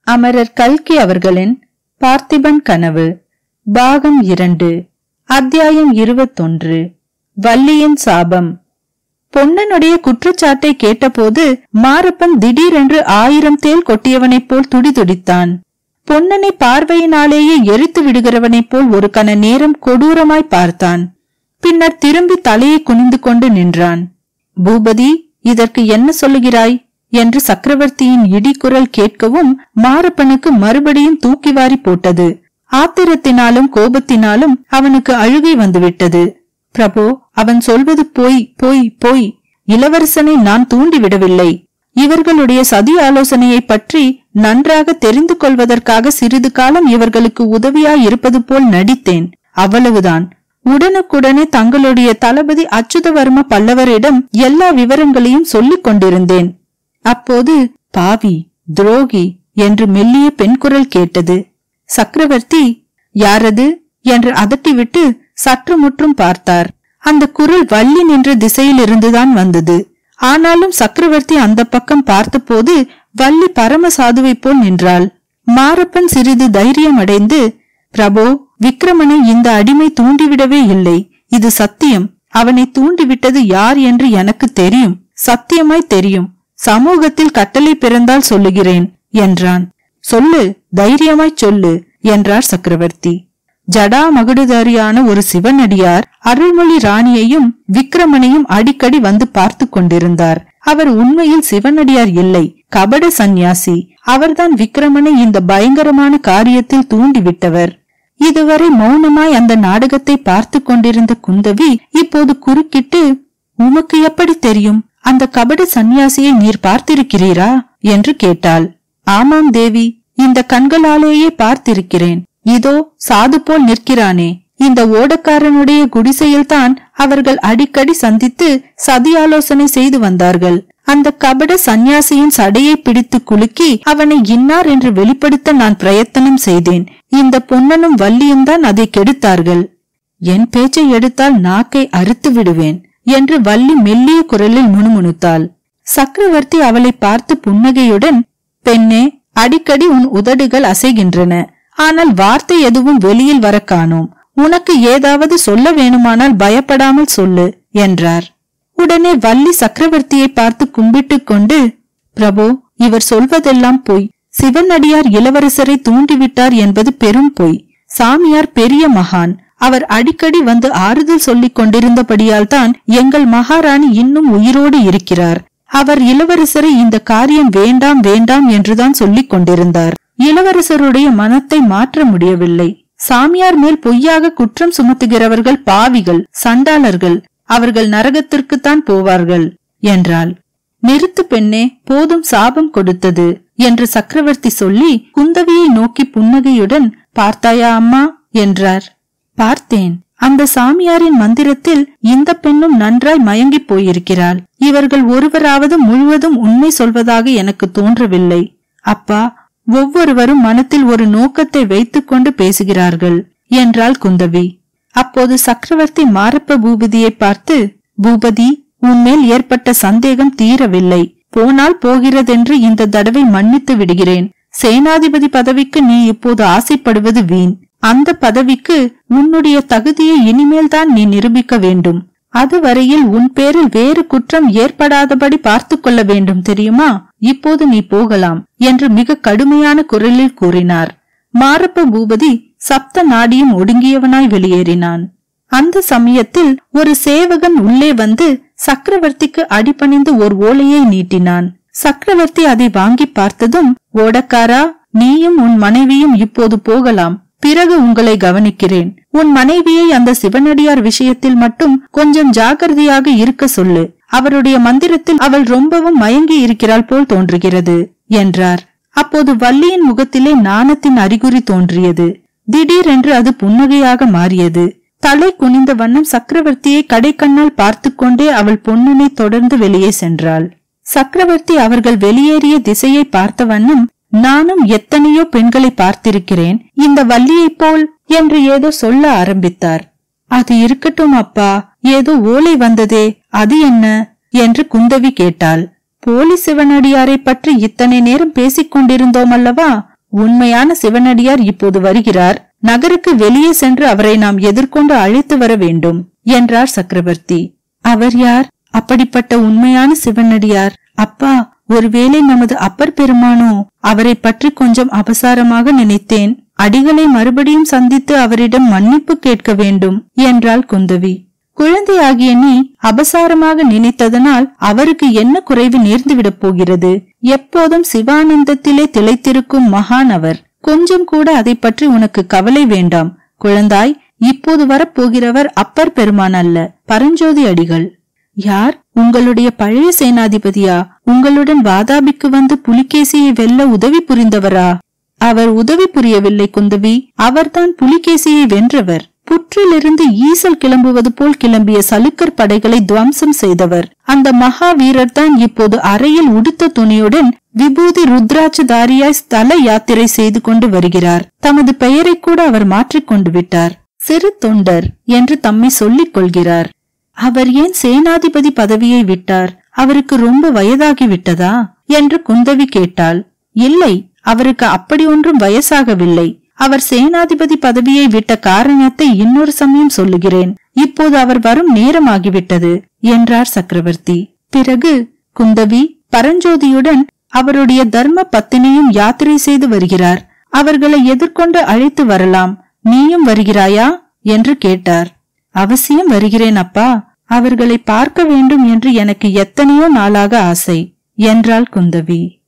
அமரர் கல்கி அவர்களின் பார்த்திபன் கனவு பாகம் இரண்டு அத்தியாயம் இருபத்தொன்று வள்ளியின் சாபம் பொன்னனுடைய குற்றச்சாட்டை கேட்டபோது மாரப்பன் திடீரென்று ஆயிரம் தேள் கொட்டியவனைப் போல் துடிதுடித்தான் பொன்னனை பார்வையினாலேயே எரித்து விடுகிறவனைப் போல் ஒரு கண நேரம் கொடூரமாய் பார்த்தான் பின்னர் திரும்பி தலையை குனிந்து கொண்டு நின்றான் பூபதி இதற்கு என்ன சொல்லுகிறாய் என்று சக்கரவர்த்தியின் இடிக்குரல் கேட்கவும் மாரப்பனுக்கு மறுபடியும் தூக்கி வாரி போட்டது ஆத்திரத்தினாலும் கோபத்தினாலும் அவனுக்கு அழுகை வந்துவிட்டது பிரபு அவன் சொல்வது போய் போய் போய் இளவரசனை நான் தூண்டிவிடவில்லை இவர்களுடைய சதி ஆலோசனையை பற்றி நன்றாக தெரிந்து கொள்வதற்காக சிறிது காலம் இவர்களுக்கு உதவியாய் இருப்பது போல் நடித்தேன் அவ்வளவுதான் உடனுக்குடனே தங்களுடைய தளபதி அச்சுதவர்ம பல்லவரிடம் எல்லா விவரங்களையும் சொல்லிக் கொண்டிருந்தேன் அப்போது பாவி துரோகி என்று மெல்லிய பெண் குரல் கேட்டது சக்கரவர்த்தி யாரது என்று அதட்டிவிட்டு சற்று முற்றும் பார்த்தார் அந்த குரல் வள்ளி நின்ற திசையிலிருந்துதான் வந்தது ஆனாலும் சக்கரவர்த்தி அந்த பக்கம் பார்த்தபோது வள்ளி பரமசாதுவை போல் நின்றாள் மாரப்பன் சிறிது தைரியம் அடைந்து பிரபோ விக்ரமனை இந்த அடிமை தூண்டிவிடவே இல்லை இது சத்தியம் அவனை தூண்டிவிட்டது யார் என்று எனக்கு தெரியும் சத்தியமாய் தெரியும் சமூகத்தில் கட்டளை பிறந்தால் சொல்லுகிறேன் என்றான் சொல்லு தைரியமாய் சொல்லு என்றார் சக்கரவர்த்தி ஜடா மகுடுதாரியான ஒரு சிவனடியார் அருள்மொழி ராணியையும் விக்ரமனையும் அடிக்கடி வந்து பார்த்து கொண்டிருந்தார் அவர் உண்மையில் சிவனடியார் இல்லை கபட சந்நியாசி அவர்தான் விக்ரமனை இந்த பயங்கரமான காரியத்தில் தூண்டிவிட்டவர் இதுவரை மௌனமாய் அந்த நாடகத்தை பார்த்து கொண்டிருந்த குந்தவி இப்போது குறுக்கிட்டு உமக்கு எப்படி தெரியும் அந்த கபட சந்நியாசியை நீர் பார்த்திருக்கிறீரா என்று கேட்டாள் ஆமாம் தேவி இந்த கண்களாலேயே பார்த்திருக்கிறேன் இதோ சாது போல் நிற்கிறானே இந்த ஓடக்காரனுடைய குடிசையில்தான் அவர்கள் அடிக்கடி சந்தித்து சதி ஆலோசனை செய்து வந்தார்கள் அந்த கபட சந்நியாசியின் சடையை பிடித்து குலுக்கி அவனை இன்னார் என்று வெளிப்படுத்த நான் பிரயத்தனம் செய்தேன் இந்த பொன்னனும் வள்ளியும் தான் அதை கெடுத்தார்கள் என் பேச்சை எடுத்தால் நாக்கை அறுத்து விடுவேன் என்று வள்ளி மெல்லிய குரலில் முணுமுணுத்தாள் சக்கரவர்த்தி அவளை பார்த்து புன்னகையுடன் பெண்ணே அடிக்கடி உன் உதடுகள் அசைகின்றன ஆனால் வார்த்தை எதுவும் வெளியில் வர காணோம் உனக்கு ஏதாவது சொல்ல வேணுமானால் பயப்படாமல் சொல்லு என்றார் உடனே வள்ளி சக்கரவர்த்தியை பார்த்து கும்பிட்டுக் கொண்டு பிரபு இவர் சொல்வதெல்லாம் பொய் சிவனடியார் இளவரசரை தூண்டிவிட்டார் என்பது பெரும் பொய் சாமியார் பெரிய மகான் அவர் அடிக்கடி வந்து ஆறுதல் சொல்லிக் கொண்டிருந்தபடியால் தான் எங்கள் மகாராணி இன்னும் உயிரோடு இருக்கிறார் அவர் இளவரசரை இந்த காரியம் வேண்டாம் வேண்டாம் என்றுதான் சொல்லிக் கொண்டிருந்தார் இளவரசருடைய மனத்தை மாற்ற முடியவில்லை சாமியார் மேல் பொய்யாக குற்றம் சுமத்துகிறவர்கள் பாவிகள் சண்டாளர்கள் அவர்கள் நரகத்திற்குத்தான் போவார்கள் என்றாள் நிறுத்து பெண்ணே போதும் சாபம் கொடுத்தது என்று சக்கரவர்த்தி சொல்லி குந்தவியை நோக்கி புன்னகையுடன் பார்த்தாயா அம்மா என்றார் பார்த்தேன் அந்த சாமியாரின் மந்திரத்தில் இந்த பெண்ணும் நன்றாய் மயங்கிப் போயிருக்கிறாள் இவர்கள் ஒருவராவது முழுவதும் உண்மை சொல்வதாக எனக்கு தோன்றவில்லை அப்பா ஒவ்வொருவரும் மனத்தில் ஒரு நோக்கத்தை வைத்துக்கொண்டு பேசுகிறார்கள் என்றாள் குந்தவி அப்போது சக்கரவர்த்தி மாரப்ப பூபதியை பார்த்து பூபதி உன்மேல் ஏற்பட்ட சந்தேகம் தீரவில்லை போனால் போகிறதென்று இந்த தடவை மன்னித்து விடுகிறேன் சேனாதிபதி பதவிக்கு நீ இப்போது ஆசைப்படுவது வீண் அந்த பதவிக்கு உன்னுடைய தகுதியை இனிமேல் தான் நீ நிரூபிக்க வேண்டும் அதுவரையில் உன் பேரில் வேறு குற்றம் ஏற்படாதபடி பார்த்து கொள்ள வேண்டும் தெரியுமா இப்போது நீ போகலாம் என்று மிக கடுமையான குரலில் கூறினார் மாரப்ப பூபதி சப்த நாடியும் ஒடுங்கியவனாய் வெளியேறினான் அந்த சமயத்தில் ஒரு சேவகன் உள்ளே வந்து சக்கரவர்த்திக்கு அடிபணிந்து ஒரு ஓலையை நீட்டினான் சக்கரவர்த்தி அதை வாங்கி பார்த்ததும் ஓடக்காரா நீயும் உன் மனைவியும் இப்போது போகலாம் பிறகு உங்களை கவனிக்கிறேன் உன் மனைவியை அந்த சிவனடியார் விஷயத்தில் மட்டும் கொஞ்சம் ஜாகிரதையாக இருக்க சொல்லு அவருடைய மந்திரத்தில் அவள் ரொம்பவும் மயங்கி இருக்கிறாள் போல் தோன்றுகிறது என்றார் அப்போது வள்ளியின் முகத்திலே நாணத்தின் அறிகுறி தோன்றியது திடீரென்று அது புன்னகையாக மாறியது தலை குனிந்த வண்ணம் சக்கரவர்த்தியை கடைக்கண்ணால் பார்த்து கொண்டே அவள் பொன்னனை தொடர்ந்து வெளியே சென்றாள் சக்கரவர்த்தி அவர்கள் வெளியேறிய திசையை பார்த்த வண்ணம் நானும் எத்தனையோ பெண்களை பார்த்திருக்கிறேன் இந்த வள்ளியைப் போல் என்று ஏதோ சொல்ல ஆரம்பித்தார் அது இருக்கட்டும் அப்பா ஏதோ ஓலை வந்ததே அது என்ன என்று குந்தவி கேட்டாள் போலி சிவனடியாரை பற்றி இத்தனை நேரம் பேசிக் கொண்டிருந்தோம் அல்லவா உண்மையான சிவனடியார் இப்போது வருகிறார் நகருக்கு வெளியே சென்று அவரை நாம் எதிர்கொண்டு அழைத்து வர வேண்டும் என்றார் சக்கரவர்த்தி அவர் யார் அப்படிப்பட்ட உண்மையான சிவனடியார் அப்பா ஒருவேளை நமது அப்பர் பெருமானோ அவரை பற்றி கொஞ்சம் அபசாரமாக நினைத்தேன் அடிகளை மறுபடியும் சந்தித்து அவரிடம் மன்னிப்பு கேட்க வேண்டும் என்றாள் குந்தவி குழந்தையாகிய நீ அபசாரமாக நினைத்ததனால் அவருக்கு என்ன குறைவு நேர்ந்துவிடப் போகிறது எப்போதும் சிவானந்தத்திலே திளைத்திருக்கும் மகான் அவர் கொஞ்சம் கூட அதை பற்றி உனக்கு கவலை வேண்டாம் குழந்தாய் இப்போது வரப்போகிறவர் அப்பர் பெருமான் அல்ல பரஞ்சோதி அடிகள் யார் உங்களுடைய பழைய சேனாதிபதியா உங்களுடன் வாதாபிக்கு வந்து புலிகேசியை வெல்ல உதவி புரிந்தவரா அவர் உதவி புரியவில்லை குந்தவி அவர்தான் புலிகேசியை வென்றவர் புற்றிலிருந்து ஈசல் கிளம்புவது போல் கிளம்பிய சலுக்கர் படைகளை துவம்சம் செய்தவர் அந்த மகா வீரர் தான் இப்போது அறையில் உடுத்த துணியுடன் விபூதி ருத்ராட்சதாரியாய் ஸ்தல யாத்திரை செய்து கொண்டு வருகிறார் தமது பெயரை கூட அவர் மாற்றிக்கொண்டு விட்டார் சிறு தொண்டர் என்று தம்மை சொல்லிக் கொள்கிறார் அவர் ஏன் சேனாதிபதி பதவியை விட்டார் அவருக்கு ரொம்ப வயதாகி விட்டதா என்று குந்தவி கேட்டாள் இல்லை அவருக்கு அப்படி ஒன்றும் வயசாகவில்லை அவர் சேனாதிபதி பதவியை விட்ட காரணத்தை இன்னொரு சமயம் சொல்லுகிறேன் இப்போது அவர் வரும் நேரமாகிவிட்டது என்றார் சக்கரவர்த்தி பிறகு குந்தவி பரஞ்சோதியுடன் அவருடைய தர்ம பத்தினியும் யாத்திரை செய்து வருகிறார் அவர்களை எதிர்கொண்டு அழைத்து வரலாம் நீயும் வருகிறாயா என்று கேட்டார் அவசியம் வருகிறேன் அப்பா அவர்களை பார்க்க வேண்டும் என்று எனக்கு எத்தனையோ நாளாக ஆசை என்றாள் குந்தவி